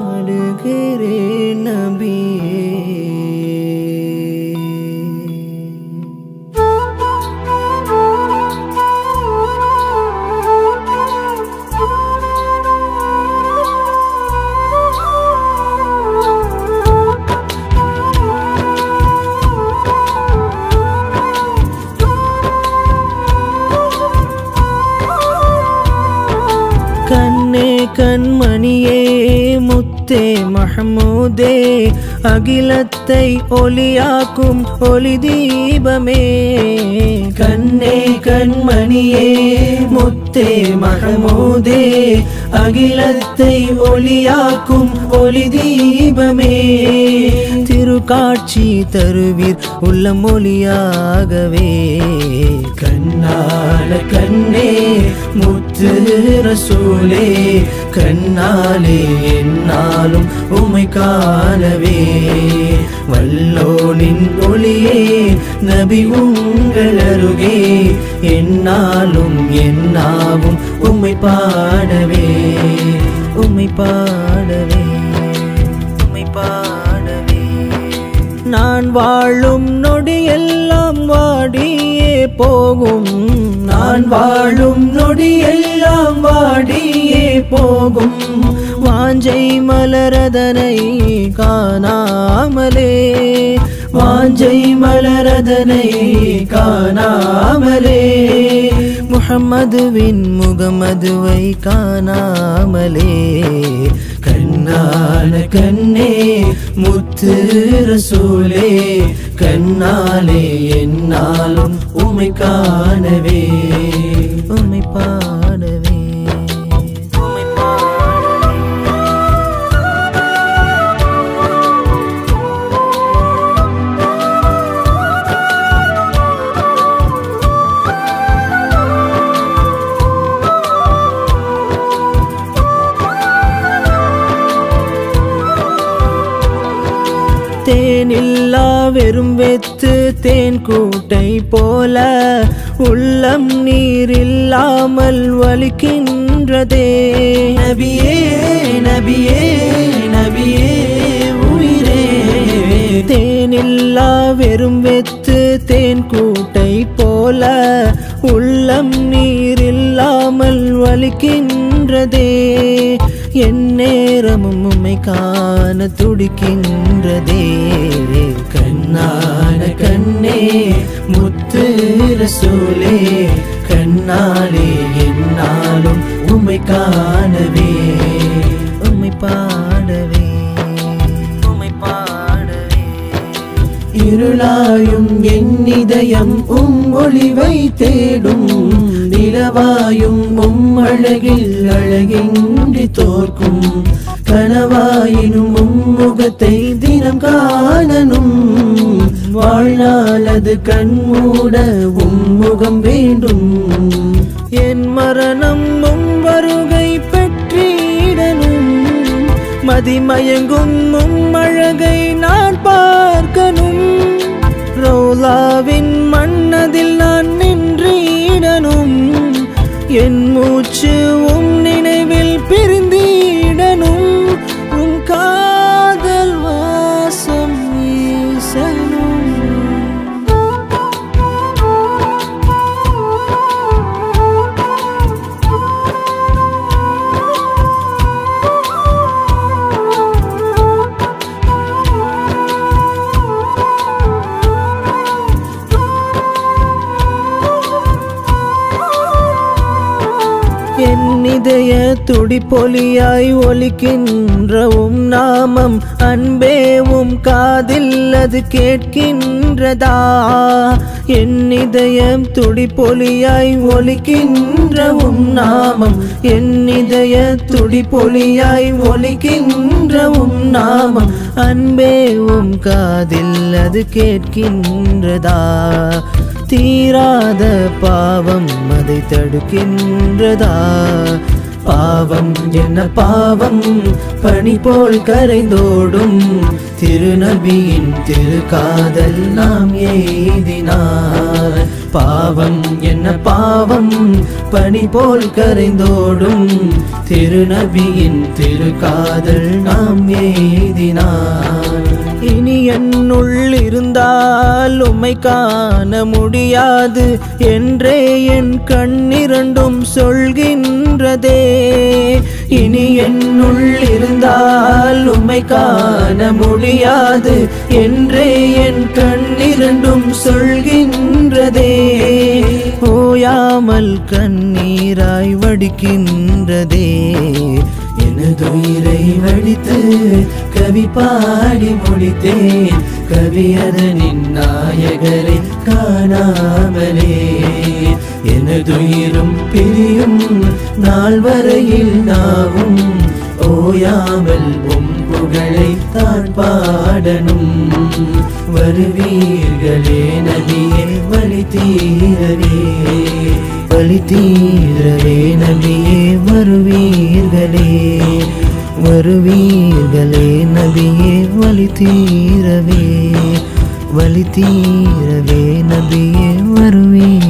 பாடுகிறேன் நபியே கண்ணே கண்மணியே முத்தே மஹமூதே அகிலத்தை ஒளியாக்கும் ஒளி தீபமே கண்ணே கண்மணியே முத்தே மஹமூதே அகிலத்தை ஒளியாக்கும் ஒளி தீபமே திருக்காட்சி தருவீர் உள்ள மொழியாகவே கண்ணால கண்ணே முத்து ரசூலே கண்ணாலே என்னாலும் உமை காணவே வல்லோனின் ஒளியே நபி உங்கள் அருகே என்னாலும் என்னாவும் உம்மை பாடவே உம்மை பாடவே உம்மை பாடவே நான் வாழும் நொடியெல்லாம் வாடியே போகும் நான் வாழும் நொடியெல்லாம் வாடியே போகும் வாஞ்சை மலரதனை காணாமலே வாஞ்சை மலரதனை காணாமலே முஹம்மதுவின் முகமதுவை காணாமலே கண்ணான கண்ணே முத்து ரசூலே கண்ணாலே என்னாலும் உமை காணவே உமை பாடவே உமை பாடவே தேனில்லா வெறும் வெத்து தேன் கூட்டை போல உள்ளம் நீரில்லாமல் வலிக்கின்றதே நபியே நபியே நபியே உயிரே தேனில்லா வெறும் வெத்து தேன் கூட்டை போல உள்ளம் நீரில்லாமல் வலிக்கின்றதே என் நேரமும் உம்மை காண துடிக்கின்றதே கண்ணான கண்ணே முத்து ரசூலே கண்ணாலே என்னாலும் உம்மை காணவே உம்மை பாடவே உம்மை பாடவே இருளாயும் என் இதயம் உம் ஒளிவை தேடும் நிலவாயும் உம் அழகில் அழகின்றி தோற்கும் கனவாயினும் உம் முகத்தை தினம் காணனும் வாழ்நாள் அது கண்மூட உம் முகம் வேண்டும் என் மரணம் உம் வருகை பெற்றிடனும் மதிமயங்கும் உம் அழகை நான் பார்க்கணும் ரோலாவின் மன்னதில் நான் நின்றிடனும் என் மூச்சு உம் நினைவில் பிரிந்திடனும் உம் காதல் வாசம் வீசணும் என் இதய துடிப்பொலியாய் ஒலிக்கின்ற உம் நாமம் அன்பேவும் காதில் அது கேட்கின்றதா என் இதயம் துடிப்பொலியாய் ஒலிக்கின்ற உம் நாமம் என் இதய துடிப்பொலியாய் ஒலிக்கின்ற உம் நாமம் அன்பேவும் காதில் அது கேட்கின்றதா தீராத பாவம் அதை தடுக்கின்றதா பாவம் என்ன பாவம் பனி போல் கரைந்தோடும் திருநபியின் திருக்காதல் நாம் எய்தினார் பாவம் என்ன பாவம் பனி போல் கரைந்தோடும் திருநபியின் திருக்காதல் நாம் எய்தினான் இனி என்னுள் இருந்தால் உம்மை காண முடியாது என்றே என் கண்ணிரண்டும் சொல்கின்றதே இனி என்னுள் இருந்தால் உம்மை காண முடியாது என்றே என் கண்ணிரண்டும் சொல்கின்றதே ஓயாமல் கண்ணீராய் வடிக்கின்றதே எனதுயிரை வடித்து கவி பாடி முடித்தேன் கவியதனின் நாயகரை காணாமலே எனதுயிரும் பிரியும் நாள் வரையில் நாவும் ஓயாமல் உம் புகழை தான் பாடணும் வருவீர்களே நபியே வழி தீரவே வழி தீரவே நபியே வருவீர்களே வருவீர்களே நபியே வழி தீரவே வழி தீரவே நபியே வருவீர்